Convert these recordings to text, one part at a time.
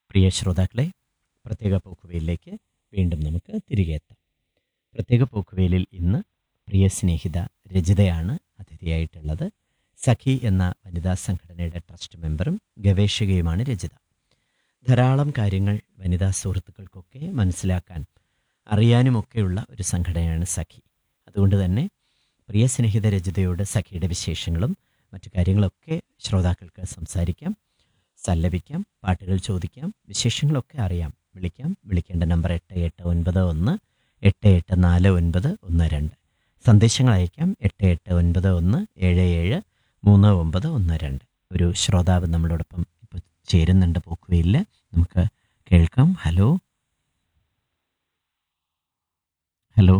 പ്രിയ ശ്രോതാക്കളെ പ്രത്യേക പോക്കുവയിലേക്ക് വീണ്ടും നമുക്ക് തിരികെ എത്താം പ്രത്യേക പോക്കുവയിലിൽ ഇന്ന് പ്രിയ സ്നേഹിത രചിതയാണ് അതിഥിയായിട്ടുള്ളത് സഖി എന്ന വനിതാ സംഘടനയുടെ ട്രസ്റ്റ് മെമ്പറും ഗവേഷകയുമാണ് രചിത ധാരാളം കാര്യങ്ങൾ വനിതാ സുഹൃത്തുക്കൾക്കൊക്കെ മനസ്സിലാക്കാൻ അറിയാനുമൊക്കെയുള്ള ഒരു സംഘടനയാണ് സഖി അതുകൊണ്ട് തന്നെ പ്രിയ സ്നേഹിത രചിതയോട് സഖിയുടെ വിശേഷങ്ങളും മറ്റു കാര്യങ്ങളൊക്കെ ശ്രോതാക്കൾക്ക് സംസാരിക്കാം സല്ലപിക്കാം പാട്ടുകൾ ചോദിക്കാം വിശേഷങ്ങളൊക്കെ അറിയാം വിളിക്കാം വിളിക്കേണ്ട നമ്പർ എട്ട് എട്ട് ഒൻപത് ഒന്ന് എട്ട് എട്ട് നാല് ഒൻപത് ഒന്ന് രണ്ട് സന്ദേശങ്ങൾ അയക്കാം എട്ട് എട്ട് ഒൻപത് ഒന്ന് ഏഴ് ഏഴ് മൂന്ന് ഒമ്പത് ഒന്ന് രണ്ട് ഒരു ശ്രോതാവ് നമ്മളോടൊപ്പം ഇപ്പോൾ ചേരുന്നുണ്ട് പോക്കുവയില്ല നമുക്ക് കേൾക്കാം ഹലോ ഹലോ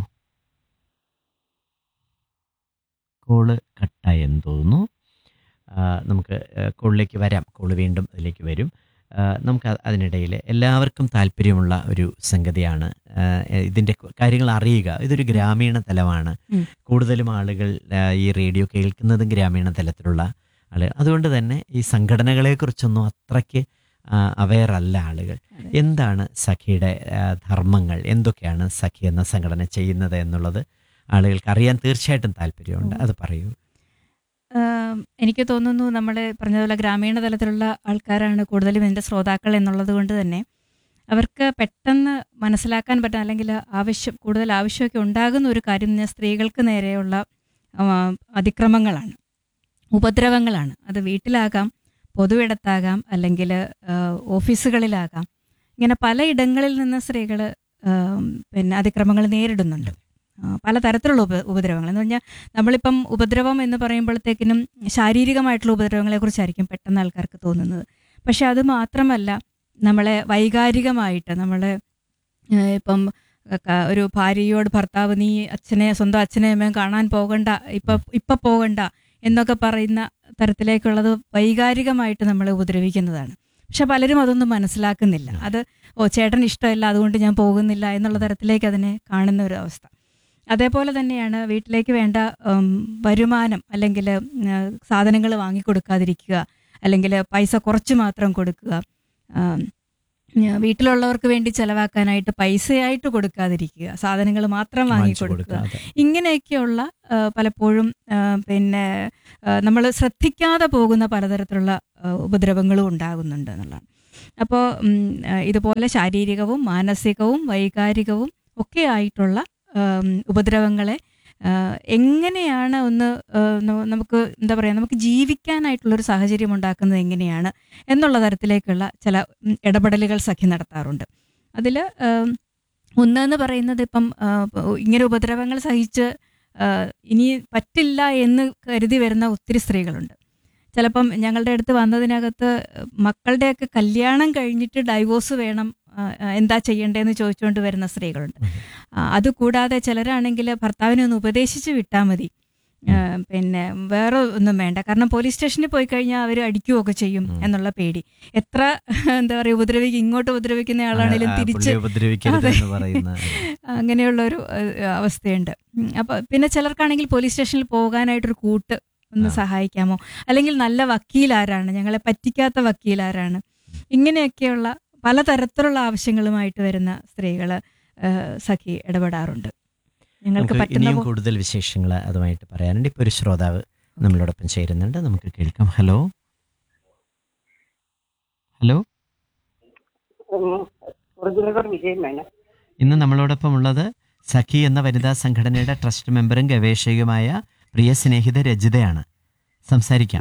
കോള് കട്ടായെന്ന് തോന്നുന്നു ആ, നമുക്ക് ആ, കോളിലേക്ക് വരാം കോള് വീണ്ടും അതിലേക്ക് വരും ആ, നമുക്ക് അ- അതിനിടയിൽ എല്ലാവർക്കും താല്പര്യമുള്ള ഒരു സംഗതിയാണ് ആ, ഇതിൻ്റെ കു- കാര്യങ്ങൾ അറിയുക ഇതൊരു ഗ്രാമീണ തലമാണ് ഉം. കൂടുതലും ആളുകൾ ആ, ഈ റേഡിയോ കേൾക്കുന്നതും ഗ്രാമീണ തലത്തിലുള്ള ആളുകൾ അതുകൊണ്ട് തന്നെ ഈ സംഘടനകളെക്കുറിച്ചൊന്നും അത്രയ്ക്ക് അവെയർ അല്ല ആളുകൾ അതെ. എന്താണ് സഖിയുടെ ആ, ധർമ്മങ്ങൾ എന്തൊക്കെയാണ് സഖി എന്ന സംഘടന ചെയ്യുന്നത് എന്നുള്ളത് ആളുകൾക്ക് അറിയാൻ തീർച്ചയായിട്ടും താല്പര്യമുണ്ട് അത് പറയൂ ആം, എനിക്ക് തോന്നുന്നു നമ്മൾ പറഞ്ഞതുപോലെ ഗ്രാമീണ തലത്തിലുള്ള ആൾക്കാരാണ് കൂടുതലും ഇതിൻ്റെ ശ്രോതാക്കൾ എന്നുള്ളത് കൊണ്ട് തന്നെ അവർക്ക് പെട്ടെന്ന് മനസ്സിലാക്കാൻ പറ്റുന്ന അല്ലെങ്കിൽ ആവശ്യം കൂടുതൽ ആവശ്യമൊക്കെ ഉണ്ടാകുന്ന ഒരു കാര്യം എന്ന് പറഞ്ഞാൽ സ്ത്രീകൾക്ക് നേരെയുള്ള ആ, അതിക്രമങ്ങളാണ് ഉപദ്രവങ്ങളാണ് അത് വീട്ടിലാകാം പൊതുവിടത്താകാം അല്ലെങ്കിൽ ഓഫീസുകളിലാകാം ഇങ്ങനെ പലയിടങ്ങളിൽ നിന്ന് സ്ത്രീകൾ പിന്നെ അതിക്രമങ്ങൾ നേരിടുന്നുണ്ട് ആ, പലതരത്തിലുള്ള ഉപ ഉപദ്രവങ്ങൾ എന്ന് പറഞ്ഞാൽ നമ്മളിപ്പം ഉപദ്രവം എന്ന് പറയുമ്പോഴത്തേക്കിനും ശാരീരികമായിട്ടുള്ള ഉപദ്രവങ്ങളെ കുറിച്ചായിരിക്കും പെട്ടെന്ന് ആൾക്കാർക്ക് തോന്നുന്നത് പക്ഷെ അത് മാത്രമല്ല നമ്മളെ വൈകാരികമായിട്ട് നമ്മളെ ഏഹ് ഇപ്പം ക- ഒരു ഭാര്യയോട് ഭർത്താവ് നീ അച്ഛനെ സ്വന്തം അച്ഛനെ അമ്മയും കാണാൻ പോകണ്ട ഇപ്പൊ ഇപ്പൊ പോകണ്ട എന്നൊക്കെ പറയുന്ന തരത്തിലേക്കുള്ളത് വൈകാരികമായിട്ട് നമ്മളെ ഉപദ്രവിക്കുന്നതാണ് പക്ഷെ പലരും അതൊന്നും മനസ്സിലാക്കുന്നില്ല അത് ഓ ചേട്ടൻ ഇഷ്ടമില്ല അതുകൊണ്ട് ഞാൻ പോകുന്നില്ല എന്നുള്ള തരത്തിലേക്ക് അതിനെ കാണുന്ന ഒരു അവസ്ഥ അതേപോലെ തന്നെയാണ് വീട്ടിലേക്ക് വേണ്ട ഉം, വരുമാനം അല്ലെങ്കിൽ സാധനങ്ങൾ വാങ്ങിക്കൊടുക്കാതിരിക്കുക അല്ലെങ്കിൽ പൈസ കുറച്ച് മാത്രം കൊടുക്കുക ആം, ഉം, വീട്ടിലുള്ളവർക്ക് വേണ്ടി ചെലവാക്കാനായിട്ട് പൈസയായിട്ട് കൊടുക്കാതിരിക്കുക സാധനങ്ങൾ മാത്രം വാങ്ങിച്ചു വാങ്ങിക്കൊടുക്കുക കൊടുക്കുക. അതെ. ഇങ്ങനെയൊക്കെയുള്ള ആ, പലപ്പോഴും ആ, പിന്നെ നമ്മൾ ശ്രദ്ധിക്കാതെ പോകുന്ന പലതരത്തിലുള്ള ആ, ഉപദ്രവങ്ങളും ഉണ്ടാകുന്നുണ്ട് എന്നുള്ളതാണ് അപ്പോൾ ഇതുപോലെ ശാരീരികവും മാനസികവും വൈകാരികവും ഒക്കെ ആയിട്ടുള്ള ആം, ഉപദ്രവങ്ങളെ ആ, എങ്ങനെയാണ് ഒന്ന് ആ, ന- നമുക്ക് എന്താ പറയുക നമുക്ക് ജീവിക്കാനായിട്ടുള്ളൊരു സാഹചര്യം ഉണ്ടാക്കുന്നത് എങ്ങനെയാണ് എന്നുള്ള തരത്തിലേക്കുള്ള ചില ഉം, ഇടപെടലുകൾ സഖി നടത്താറുണ്ട് അതിൽ ഒന്നെന്ന് പറയുന്നത് ഇപ്പം ആ, ഇങ്ങനെ ഉപദ്രവങ്ങൾ സഹിച്ച് ആ, ഇനി പറ്റില്ല എന്ന് കരുതി വരുന്ന ഒത്തിരി സ്ത്രീകളുണ്ട് ചിലപ്പം ഞങ്ങളുടെ അടുത്ത് വന്നതിനകത്ത് മക്കളുടെയൊക്കെ കല്യാണം കഴിഞ്ഞിട്ട് ഡൈവോഴ്സ് വേണം ആ, ആ, എന്താ ചെയ്യേണ്ടതെന്ന് ചോദിച്ചുകൊണ്ട് വരുന്ന സ്ത്രീകളുണ്ട് ആ, അതുകൂടാതെ ചിലരാണെങ്കിൽ ഭർത്താവിനെ ഒന്ന് ഉപദേശിച്ച് വിട്ടാൽ മതി ആ, പിന്നെ വേറെ ഒന്നും വേണ്ട കാരണം പോലീസ് സ്റ്റേഷനിൽ പോയി കഴിഞ്ഞാൽ അവർ അടിക്കുകയൊക്കെ ചെയ്യും ഉം. എന്നുള്ള പേടി എത്ര എന്താ പറയുക ഉപദ്രവിക്കും ഇങ്ങോട്ട് ഉപദ്രവിക്കുന്ന ആളാണെങ്കിലും ആ, ആ, തിരിച്ച് പുള്ളിയെ ഉപദ്രവിക്കരുത് അതെ. എന്ന് പറയുന്ന അങ്ങനെയുള്ള ഒരു അവസ്ഥയുണ്ട് ഉം, അപ്പൊ പിന്നെ ചിലർക്കാണെങ്കിൽ പോലീസ് സ്റ്റേഷനിൽ പോകാനായിട്ടൊരു കൂട്ട് ഒന്ന് ആ. സഹായിക്കാമോ അല്ലെങ്കിൽ നല്ല വക്കീൽ ആരാണ് ഞങ്ങളെ പറ്റിക്കാത്ത വക്കീൽ ആരാണ് ഇങ്ങനെയൊക്കെയുള്ള പലതരത്തിലുള്ള ആവശ്യങ്ങളുമായിട്ട് വരുന്ന സ്ത്രീകള് ആ, സഖി ഇടപെടാറുണ്ട് ഞങ്ങൾക്ക് നമുക്ക് പറ്റുന്ന ഇനിയും പോ- കൂടുതൽ വിശേഷങ്ങൾ അതുമായിട്ട് പറയാനുണ്ട് ഇപ്പോൾ ഒരു ശ്രോതാവ് നമ്മളോടൊപ്പം ചേരുന്നുണ്ട് നമുക്ക് കേൾക്കാം ഹലോ ഹലോ ഒറിജിനൽ വിജയം വേണം ഇന്ന് നമ്മളോടൊപ്പം ഉള്ളത് സഖി എന്ന വനിതാ സംഘടനയുടെ ട്രസ്റ്റ് മെമ്പറും ഗവേഷകയുമായ പ്രിയ സ്നേഹിത രജിതയാണ് സംസാരിക്കാം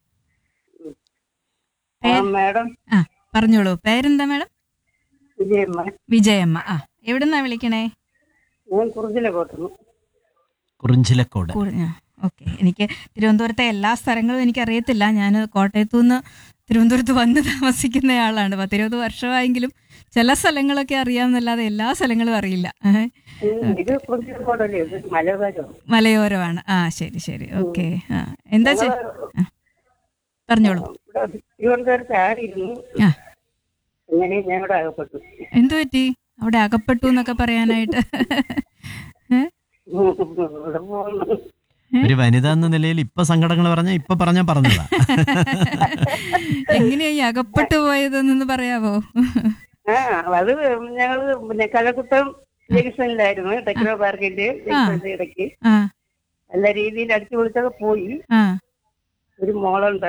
ആ മാഡം ആ പറഞ്ഞോളൂ പേരെന്താ മാഡം വിജയമ്മ വിജയമ്മ ആ എവിടുന്നാ വിളിക്കണേ ഞാൻ കുറുതിലെ കോട്ടുന്നു കുറിഞ്ചിലക്കോട് ഓക്കെ എനിക്ക് തിരുവനന്തപുരത്തെ എല്ലാ സ്ഥലങ്ങളും എനിക്ക് അറിയത്തില്ല ഞാൻ കോട്ടയത്തു നിന്ന് തിരുവനന്തപുരത്ത് വന്ന് താമസിക്കുന്ന ആളാണ് പത്തിരുപത് വർഷമായെങ്കിലും ചില സ്ഥലങ്ങളൊക്കെ അറിയാമെന്നല്ലാതെ എല്ലാ സ്ഥലങ്ങളും അറിയില്ല ഏഹ്. ഉം, ഇത് കുറുതിലെ കോട്ടല്ലേ ഇത് മലബാരോ മലയോരമാണ് ആ ശരി ശരി ഓക്കെ ആ എന്താ ചെ ആ. പറഞ്ഞോളൂ ഇവിടെ തിരുവനന്തപുരത്ത് ആയിരുന്നു ആ അങ്ങനെ ഞങ്ങളുടെ അകപ്പെട്ടു എന്തു പറ്റി അവിടെ അകപ്പെട്ടു എന്നൊക്കെ പറയാനായിട്ട് ഏ? ഉം, ഇവിടെ പോകുന്നു ഒരു വനിത എന്ന നിലയിൽ ഇപ്പൊ സങ്കടങ്ങൾ പറഞ്ഞ ഇപ്പൊ പറഞ്ഞ പറഞ്ഞതാ എങ്ങനെയാ ഈ അകപ്പെട്ടു പോയതെന്നൊന്ന് പറയാവോ ആ അത് ഞങ്ങള് പിന്നെ കഴക്കുട്ടം ജംഗ്ഷനിലായിരുന്നു ടെക്നോ പാർക്കിന്റെ ജംഗ്ഷന്റെ ഇടയ്ക്ക് ആ നല്ല രീതിയിൽ അടിച്ചു പൊളിച്ചൊക്കെ പോയി ആ ഒരു മോളുണ്ട്